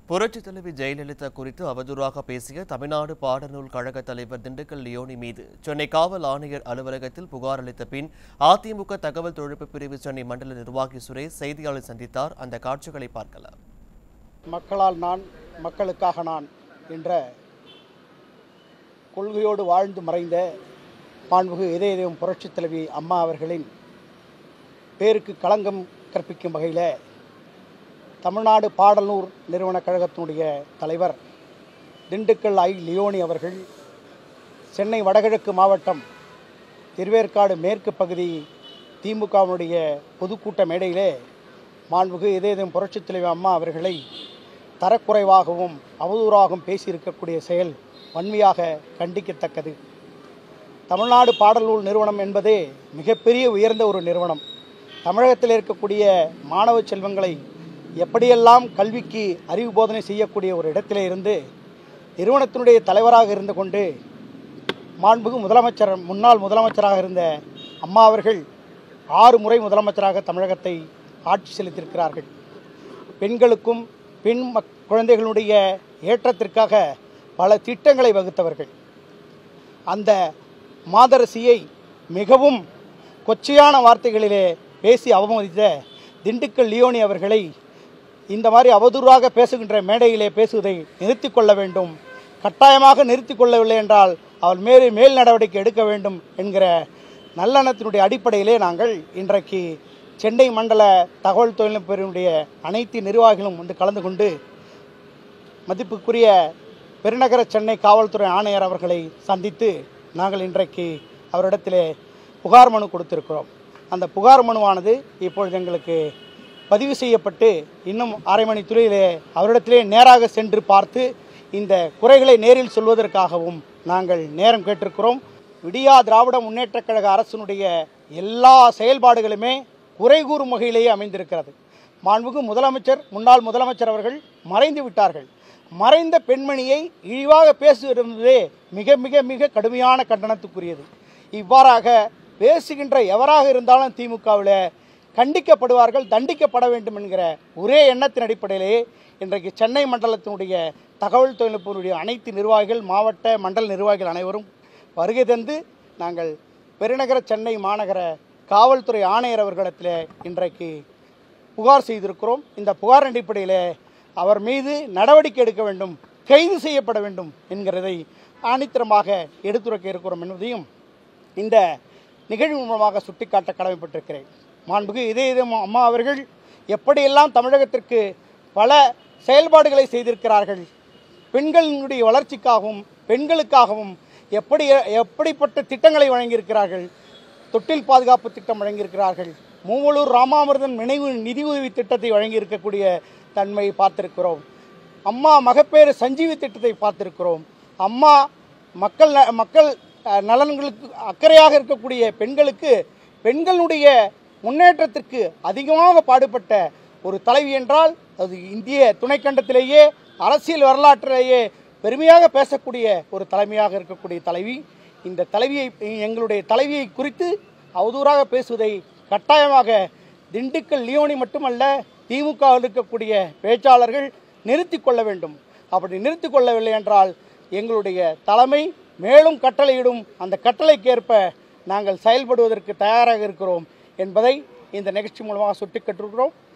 புரட்சித் தலைவி ஜெயலலிதா குறித்து அவதூறாக பேசிய தமிழ்நாடு பாடநூல் கழக தலைவர் திண்டுக்கல் லியோனி மீது சென்னை காவல் ஆணையர் அலுவலகத்தில் புகார் அளித்த பின் அதிமுக தகவல் தொழில்நுட்ப பிரிவு சென்னை மண்டல நிர்வாகி சுரேஷ் செய்தியாளர் சந்தித்தார் அந்த காட்சிகளை பார்க்கலாம் மக்களால் நான் மக்களுக்காக நான் என்ற கொள்கையோடு வாழ்ந்து மறைந்த மாண்புகு இதய தெய்வம் புரட்சித் தலைவி அம்மா அவர்களின் பேருக்கு களங்கம் கற்பிக்கும் வகையில் தமிழ்நாடு பாடலூர் நிறுவன கழகத்தினுடைய தலைவர் திண்டுக்கல் ஐ லியோனி அவர்கள் சென்னை வடகிழக்கு மாவட்டம் திருவேற்காடு மேற்கு பகுதி திமுகவினுடைய பொதுக்கூட்ட மேடையிலே மாண்புகு இதயம் புரட்சித் தலைவி அம்மா அவர்களை தரக்குறைவாகவும் அவதூறாகவும் பேசியிருக்கக்கூடிய செயல் வன்மையாக கண்டிக்கத்தக்கது தமிழ்நாடு பாடல்நூல் நிறுவனம் என்பதே மிகப்பெரிய உயர்ந்த ஒரு நிறுவனம் தமிழகத்தில் இருக்கக்கூடிய மாணவ செல்வங்களை எப்படியெல்லாம் கல்விக்கு அறிவு போதனை செய்யக்கூடிய ஒரு இடத்திலே இருந்து நிறுவனத்தினுடைய தலைவராக இருந்து கொண்டு மாண்புகு முதலமைச்சர் முன்னாள் முதலமைச்சராக இருந்த அம்மா அவர்கள் ஆறு முறை முதலமைச்சராக தமிழகத்தை ஆட்சி செலுத்தியிருக்கிறார்கள் பெண்களுக்கும் பெண் மக் குழந்தைகளுடைய ஏற்றத்திற்காக பல திட்டங்களை வகுத்தவர்கள் அந்த மாதரசியை மிகவும் கொச்சையான வார்த்தைகளிலே பேசி அவமதித்த திண்டுக்கல் லியோனி அவர்களை இந்த மாதிரி அவதூறாக பேசுகின்ற மேடையிலே பேசுவதை நிறுத்திக் கொள்ள வேண்டும் கட்டாயமாக நிறுத்திக் கொள்ளவில்லை என்றால் அவள் மேலே மேல் நடவடிக்கை எடுக்க வேண்டும் என்கிற நல்லெண்ணத்தினுடைய அடிப்படையிலே நாங்கள் இன்றைக்கு சென்னை மண்டல தகவல் தொழில்நுட்ப பிரிவினுடைய அனைத்து நிர்வாகிகளும் வந்து கலந்து கொண்டு மதிப்புக்குரிய பெருநகர சென்னை காவல்துறை ஆணையர் அவர்களை சந்தித்து நாங்கள் இன்றைக்கு அவரிடத்திலே புகார் மனு கொடுத்திருக்கிறோம் அந்த புகார் மனுவானது இப்பொழுது எங்களுக்கு பதிவு செய்யப்பட்டு இன்னும் அரை மணி துறையிலே அவரிடத்திலே நேராக சென்று பார்த்து இந்த குறைகளை நேரில் சொல்வதற்காகவும் நாங்கள் நேரம் கேட்டிருக்கிறோம் விடியா திராவிட முன்னேற்றக் கழக அரசினுடைய எல்லா செயல்பாடுகளுமே குறை கூறும் வகையிலேயே அமைந்திருக்கிறது மாண்புகு முதலமைச்சர் முன்னாள் முதலமைச்சர் அவர்கள் மறைந்து விட்டார்கள் மறைந்த பெண்மணியை இழிவாக பேசுவதே மிக மிக மிக கடுமையான கண்டனத்துக்குரியது இவ்வாறாக பேசுகின்ற எவராக இருந்தாலும் திமுகவில் கண்டிக்கப்படுவார்கள் தண்டிக்கப்பட வேண்டும் என்கிற ஒரே எண்ணத்தின் அடிப்படையிலேயே இன்றைக்கு சென்னை மண்டலத்தினுடைய தகவல் தொழில்நுட்பத்தினுடைய அனைத்து நிர்வாகிகள் மாவட்ட மண்டல நிர்வாகிகள் அனைவரும் வருகை தந்து நாங்கள் பெருநகர சென்னை மாநகர காவல்துறை ஆணையர் அவர்களிடத்தில் இன்றைக்கு புகார் செய்திருக்கிறோம் இந்த புகார் அடிப்படையில் அவர் மீது நடவடிக்கை எடுக்க வேண்டும் கைது செய்யப்பட வேண்டும் என்கிறதை ஆணித்தரமாக எடுத்துரைக்க இருக்கிறோம் என்பதையும் இந்த நிகழ்வு மூலமாக சுட்டிக்காட்ட கடமைப்பட்டிருக்கிறேன் மாண்புகு இதே இது அம்மா அவர்கள் எப்படியெல்லாம் தமிழகத்திற்கு பல செயல்பாடுகளை செய்திருக்கிறார்கள் பெண்களினுடைய வளர்ச்சிக்காகவும் பெண்களுக்காகவும் எப்படி எப்படிப்பட்ட திட்டங்களை வழங்கியிருக்கிறார்கள் தொட்டில் பாதுகாப்பு திட்டம் வழங்கியிருக்கிறார்கள் மூவலூர் ராமாமிர்தன் நினைவு நிதியுதவி திட்டத்தை வழங்கியிருக்கக்கூடிய தன்மையை பார்த்திருக்கிறோம் அம்மா மகப்பேறு சஞ்சீவி திட்டத்தை பார்த்திருக்கிறோம் அம்மா மக்கள் ந- மக்கள் அஹ், நலன்களுக்கு அக்கறையாக இருக்கக்கூடிய பெண்களுக்கு பெண்களுடைய முன்னேற்றத்திற்கு அதிகமாக பாடுபட்ட ஒரு தலைவி என்றால் அது இந்திய துணைக்கண்டத்திலேயே அரசியல் வரலாற்றிலேயே பெருமையாக பேசக்கூடிய ஒரு தலைமையாக இருக்கக்கூடிய தலைவி இந்த தலைவியை எங்களுடைய தலைவியை குறித்து அவதூறாக பேசுவதை கட்டாயமாக திண்டுக்கல் லியோனி மட்டுமல்ல திமுகவில் இருக்கக்கூடிய பேச்சாளர்கள் நிறுத்திக் கொள்ள வேண்டும் அப்படி நிறுத்திக் கொள்ளவில்லை என்றால் எங்களுடைய தலைமை மேலும் கட்டளையிடும் அந்த கட்டளைக்கேற்ப நாங்கள் செயல்படுவதற்கு தயாராக இருக்கிறோம் என்பதை இந்த நிகழ்ச்சி மூலமாக சுட்டிக்காட்டிருக்கிறோம்